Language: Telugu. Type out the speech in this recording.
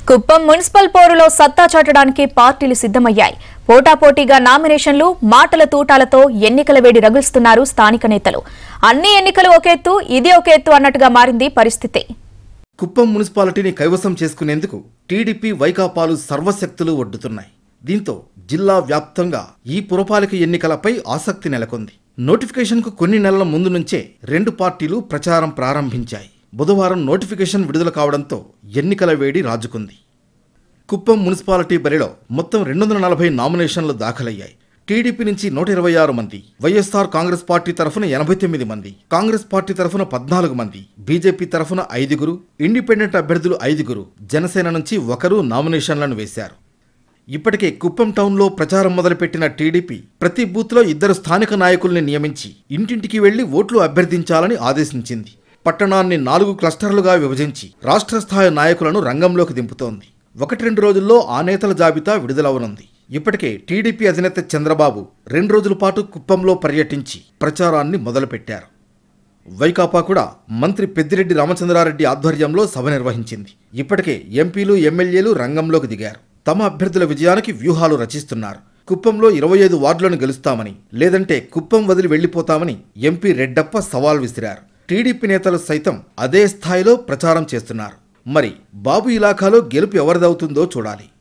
కుప్పం మున్సిపల్ పోరులో సత్తా చాటడానికి పార్టీలు సిద్ధమయ్యాయి పోటాపోటీగా నామినేషన్లు మాటల తూటాలతో ఎన్నికల వేడి రగులుస్తున్నారు స్థానిక నేతలు అన్ని ఎన్నికలు ఒక ఎత్తు ఇది ఒక ఎత్తు అన్నట్టుగా మారింది పరిస్థితి కుప్పం మున్సిపాలిటీని కైవసం చేసుకునేందుకు టీడీపీ వైకాపాలు సర్వశక్తులు ఒడ్డుతున్నాయి దీంతో జిల్లా వ్యాప్తంగా ఈ పురపాలిక ఎన్నికలపై ఆసక్తి నెలకొంది నోటిఫికేషన్కు కొన్ని నెలల ముందు నుంచే రెండు పార్టీలు ప్రచారం ప్రారంభించాయి బుధవారం నోటిఫికేషన్ విడుదల కావడంతో ఎన్నికల వేడి రాజుకుంది కుప్పం మున్సిపాలిటీ బరిలో మొత్తం రెండు వందల నలభై నామినేషన్లు దాఖలయ్యాయి టీడీపీ నుంచి నూట ఇరవై ఆరు మంది వైఎస్ఆర్ కాంగ్రెస్ పార్టీ తరఫున ఎనభై తొమ్మిది మంది కాంగ్రెస్ పార్టీ తరఫున పద్నాలుగు మంది బీజేపీ తరఫున ఐదుగురు ఇండిపెండెంట్ అభ్యర్థులు ఐదుగురు జనసేన నుంచి ఒకరు నామినేషన్లను వేశారు ఇప్పటికే కుప్పం టౌన్లో ప్రచారం మొదలుపెట్టిన టీడీపీ ప్రతి బూత్లో ఇద్దరు స్థానిక నాయకుల్ని నియమించి ఇంటింటికి వెళ్లి ఓట్లు అభ్యర్థించాలని ఆదేశించింది పట్టణాన్ని నాలుగు క్లస్టర్లుగా విభజించి రాష్ట్ర స్థాయి నాయకులను రంగంలోకి దింపుతోంది ఒకటి రెండు రోజుల్లో ఆ నేతల జాబితా విడుదలవనుంది ఇప్పటికే టీడీపీ అధినేత చంద్రబాబు రెండు రోజుల పాటు కుప్పంలో పర్యటించి ప్రచారాన్ని మొదలుపెట్టారు వైకాపా కూడా మంత్రి పెద్దిరెడ్డి రామచంద్రారెడ్డి ఆధ్వర్యంలో సభ నిర్వహించింది ఇప్పటికే ఎంపీలు ఎమ్మెల్యేలు రంగంలోకి దిగారు తమ అభ్యర్థుల విజయానికి వ్యూహాలు రచిస్తున్నారు కుప్పంలో ఇరవై ఐదు వార్డులను గెలుస్తామని లేదంటే కుప్పం వదిలి వెళ్లిపోతామని ఎంపీ రెడ్డప్ప సవాల్ విసిరారు టీడీపీ నేతలు సైతం అదే స్థాయిలో ప్రచారం చేస్తున్నారు మరి బాబు ఇలాఖాలో గెలుపు ఎవరిదవుతుందో చూడాలి